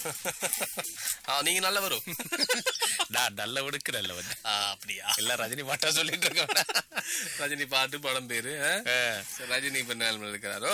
ஆ, நீங்க நல்ல வரும் நான் நல்ல விடுக்கு நல்ல வந்து ஆ, அப்படியா எல்லாம் ரஜினி பாட்டா சொல்லிட்டு இருக்கேன் ரஜினி பாட்டு படம் பேரு ஆ? சரி, ரஜினி இப்ப நிலைமையில இருக்கிறாரோ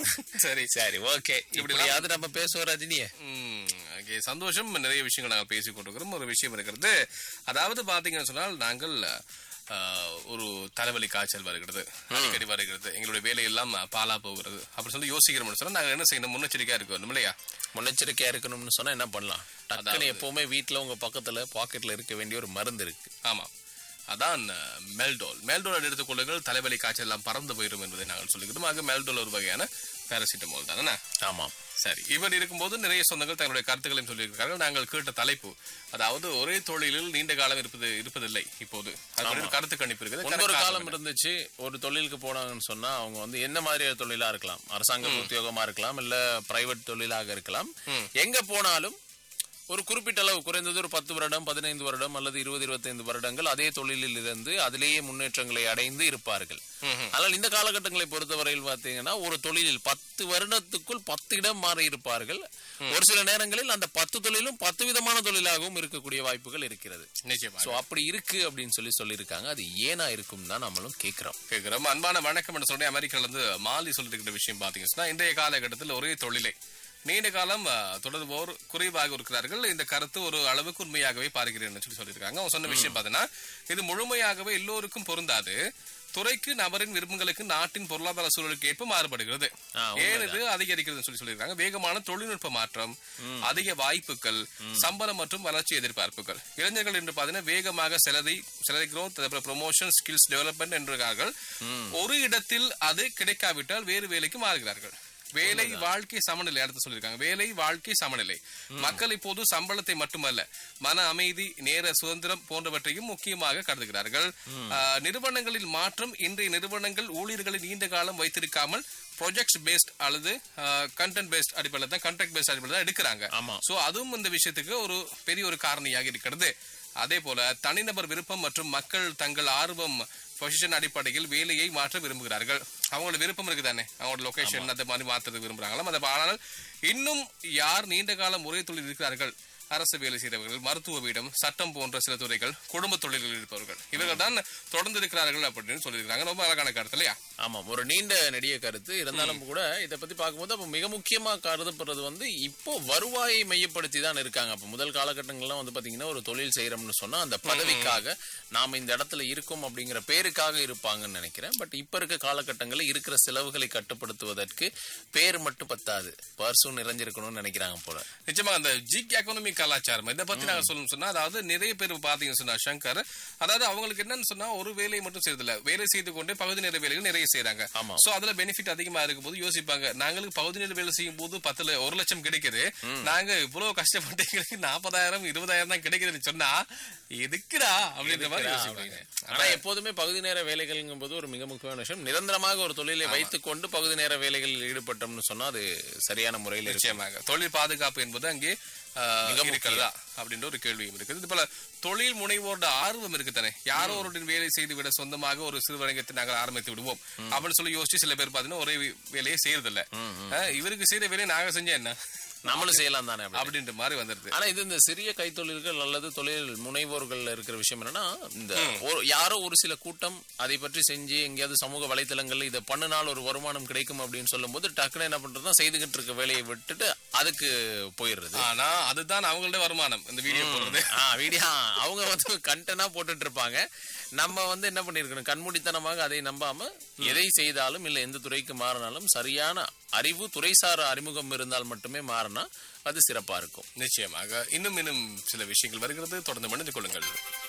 சரி சரி ஓகே இப்படியாவது நம்ம பேசுவோம் ரஜினிய ம், okay, சந்தோஷம் நிறைய விஷயங்கள் நாங்கள் பேசிக் கொண்டிருக்கிறோம் ஒரு விஷயம் இருக்கிறது அதாவது பாத்தீங்கன்னு சொன்னால் நாங்கள் ஆ, ஒரு தலைவலி காய்ச்சல் வருகிறது அடிக்கடி வருகிறது எங்களுடைய வேலையெல்லாம் பாலா போகிறது அப்படி சொல்லி யோசிக்கிறோம்னு சொன்னா நாங்க என்ன செய்யணும் முன்னெச்சரிக்கையா இருக்கணும் இல்லையா முன்னெச்சரிக்கையா இருக்கணும்னு சொன்னா என்ன பண்ணலாம் டக்குன்னு எப்பவுமே வீட்ல உங்க பக்கத்துல பாக்கெட்ல இருக்க வேண்டிய ஒரு மருந்து இருக்கு ஆமா அதான் அஹ், மெல்டோல் மெல்டோல் எடுத்துக்கொள்ளுங்கள் தலைவலி காய்ச்சல் எல்லாம் பறந்து போயிடும் என்பதை நாங்கள் சொல்லிக்கிறோம் ஆக மெல்டோல் ஒரு வகையான பேராசிட்டமால் தானே ஆமாம் சரி இவர் இருக்கும்போது நிறைய சொந்தங்கள் தங்களுடைய கருத்துக்களையும் சொல்லியிருக்கிறார்கள் நாங்கள் கேட்ட தலைப்பு அதாவது ஒரே தொழிலில் நீண்ட காலம் இருப்பது இருப்பதில்லை இப்போது அது ஒரு கருத்து கணிப்பு இருக்குது முன்பு ஒரு கரெக்ட் காலம் இருந்துச்சு ஒரு தொழிலுக்கு போனாங்கன்னு சொன்னா அவங்க வந்து என்ன மாதிரியான தொழிலா இருக்கலாம் அரசாங்க உத்தியோகமா இருக்கலாம் இல்ல பிரைவேட் தொழிலாக இருக்கலாம் எங்க போனாலும் ஒரு குறிப்பிட்ட அளவு குறைந்தது ஒரு பத்து வருடம் பதினைந்து வருடம் அல்லது இருபது இருபத்தைந்து வருடங்கள் அதே தொழிலில் இருந்து அதிலேயே முன்னேற்றங்களை அடைந்து இருப்பார்கள் ஆனால் இந்த காலகட்டங்களை பொறுத்தவரையில் பார்த்தீங்கன்னா ஒரு தொழிலில் பத்து வருடத்துக்குள் பத்து இடம் மாறி இருப்பார்கள் ஒரு சில நேரங்களில் அந்த பத்து தொழிலும் பத்து விதமான தொழிலாகவும் இருக்கக்கூடிய வாய்ப்புகள் இருக்கிறது நிச்சயமா சோ அப்படி இருக்கு அப்படின்னு சொல்லி சொல்லியிருக்காங்க அது ஏனா இருக்கும் தான் நம்மளும் கேக்குறோம் கேட்கிறோம் அன்பான வணக்கம் என்று சொன்னேன் அமெரிக்கால இருந்து மாலி சொல்லிட்டு விஷயம் பாத்தீங்கன்னா இன்றைய காலகட்டத்தில் ஒரே தொழிலை நீண்ட காலம் அஹ், தொடர்போர் குறைவாக இருக்கிறார்கள் இந்த கருத்து ஒரு அளவுக்கு உண்மையாகவே பார்க்கிறேன் சொல்லி சொல்லியிருக்காங்க அவங்க சொன்ன விஷயம் பார்த்தீங்கன்னா இது முழுமையாகவே எல்லோருக்கும் பொருந்தாது துறைக்கு நபரின் விருப்பங்களுக்கு நாட்டின் பொருளாதார சூழலுக்கு ஏற்ப மாறுபடுகிறது ஆ, ஏன் இது அதிகரிக்கிறது சொல்லி சொல்லியிருக்காங்க வேகமான தொழில்நுட்ப மாற்றம் அதிக வாய்ப்புகள் சம்பளம் மற்றும் வளர்ச்சி எதிர்பார்ப்புகள் இளைஞர்கள் என்று பார்த்தீங்கன்னா வேகமாக salary salary growth promotion skills development என்றார்கள் ஒரு இடத்தில் அது கிடைக்காவிட்டால் வேறு வேலைக்கு மாறுகிறார்கள் வேலை வாழ்க்கை சமநிலை அடுத்து சொல்லியிருக்காங்க வேலை வாழ்க்கை சமநிலை மக்கள் இப்போது சம்பளத்தை மட்டுமல்ல மன அமைதி நேர சுதந்திரம் போன்றவற்றையும் முக்கியமாக கருதுகிறார்கள் ஆஹ், நிறுவனங்களில் மாற்றம் இன்றைய நிறுவனங்கள் ஊழியர்களை நீண்ட காலம் வைத்திருக்காமல் ப்ராஜெக்ட் பேஸ்ட் அல்லது கண்டென்ட் பேஸ்ட் அடிப்படையில் தான் கண்டெக்ட் பேஸ்ட் அடிப்படையில் தான் எடுக்கிறாங்க ஆமா. சோ அதுவும் இந்த விஷயத்துக்கு ஒரு பெரிய ஒரு காரணியாக இருக்கிறது அதே போல தனிநபர் விருப்பம் மற்றும் மக்கள் தங்கள் ஆர்வம் பொசிஷன் அடிப்படையில் வேலையை மாற்ற விரும்புகிறார்கள் அவங்களோட விருப்பம் இருக்குதானே அவங்களோட லொகேஷன் அந்த மாதிரி மாற்றது விரும்புறாங்களாம் அதை ஆனால் இன்னும் யார் நீண்ட காலம் ஒரே தொழில் இருக்கிறார்கள் அரசு வேலை செய்தவர்கள் மருத்துவ வீடம் சட்டம் போன்ற சில துறைகள் குடும்ப தொழில்களில் இருப்பவர்கள் இவர்கள் தான் தொடர்ந்து இருக்கிறார்கள் அப்படின்னு சொல்லியிருக்காங்க ரொம்ப அழகான கருத்து இல்லையா ஆமாம் ஒரு நீண்ட நெடிய கருத்து இருந்தாலும் கூட இதை பத்தி பார்க்கும்போது அப்ப மிக முக்கியமா கருதப்படுறது வந்து இப்போ வருவாயை மையப்படுத்தி தான் இருக்காங்க அப்ப முதல் காலகட்டங்கள்லாம் வந்து பாத்தீங்கன்னா ஒரு தொழில் செய்யறோம்னு சொன்னா அந்த பதவிக்காக நாம இந்த இடத்துல இருக்கோம் அப்படிங்கிற பேருக்காக இருப்பாங்கன்னு நினைக்கிறேன் பட் இப்ப இருக்க காலகட்டங்களில் இருக்கிற செலவுகளை கட்டுப்படுத்துவதற்கு பேர் மட்டும் பத்தாது பர்சும் நிறைஞ்சிருக்கணும்னு நினைக்கிறாங்க போல நிச்சயமா அந்த ஜிக் எக்கனாமிக் கலாச்சாரம் இதை பத்தி நாங்க சொல்லணும் சொன்னா அதாவது நிறைய பேர் பாத்தீங்கன்னு சொன்னா சங்கர் அதாவது அவங்களுக்கு என்னன்னு சொன்னா ஒரு வேலையை மட்டும் செய்யறதில்ல வேலை செய்து கொண்டே பகுதி நேர வேலைகள் நிறைய செய்யறாங்க ஆமா. சோ அதுல பெனிஃபிட் அதிகமா இருக்கும் போது யோசிப்பாங்க நாங்களுக்கு பகுதி நேர வேலை செய்யும் போது பத்துல ஒரு லட்சம் கிடைக்குது நாங்க இவ்வளவு கஷ்டப்பட்டு எங்களுக்கு நாற்பதாயிரம் இருபதாயிரம் தான் கிடைக்குதுன்னு சொன்னா எதுக்குடா அப்படின்ற மாதிரி யோசிப்பாங்க ஆனா எப்போதுமே பகுதி நேர வேலைகள்ங்கும் போது ஒரு மிக முக்கியமான விஷயம் நிரந்தரமாக ஒரு தொழிலை வைத்துக் கொண்டு பகுதி நேர வேலைகளில் ஈடுபட்டோம்னு சொன்னா அது சரியான முறையில் இருக்கும் நிச்சயமாக தொழில் பாதுகாப்பு என்பது அங்கே மிக இருக்கிறதா அப்படின்ற ஒரு கேள்வியும் இருக்குது இது போல தொழில் முனைவோரோட ஆர்வம் இருக்குதானே யாரோ ஒருவரின் வேலை செய்து விட சொந்தமாக ஒரு சிறு வணிகத்தை நாங்கள் ஆரம்பித்து விடுவோம் அப்படின்னு சொல்லி யோசிச்சு சில பேர் பாத்தீங்கன்னா ஒரே வே- வேலையை செய்யறதில்ல அஹ், இவருக்கு செய்யற வேலையை நாங்க செஞ்சா என்ன நம்மளும் செய்யலாம் தானே அப்படி. அப்படின்ற மாதிரி வந்துருது ஆனா இது இந்த சிறிய கைத்தொழில்கள் அல்லது தொழில் முனைவோர்கள் இருக்கிற விஷயம் என்னன்னா இந்த ஒரு யாரோ ஒரு சில கூட்டம் அதை பற்றி செஞ்சு எங்கேயாவது சமூக வலைத்தளங்கள்ல இதை பண்ணினால் ஒரு வருமானம் கிடைக்கும் அப்படின்னு சொல்லும்போது டக்குன்னு என்ன பண்றதுன்னா செய்துகிட்டு இருக்க வேலையை விட்டுட்டு அதுக்கு போயிடுறது ஆனா அதுதான் அவங்களோட வருமானம் இந்த வீடியோ போடுறது ஆ வீடியோ அவங்க வந்து கண்டனா போட்டுட்டு இருப்பாங்க நம்ம வந்து என்ன பண்ணிருக்கணும் கண்மூடித்தனமாக அதை நம்பாம எதை செய்தாலும் இல்ல எந்த துறைக்கு மாறினாலும் சரியான அறிவு துறைசார் அறிமுகம் இருந்தால் மட்டுமே மாறினா அது சிறப்பா இருக்கும் நிச்சயமாக இன்னும் இன்னும் சில விஷயங்கள் வருகிறது தொடர்ந்து மனித கொள்ளுங்கள்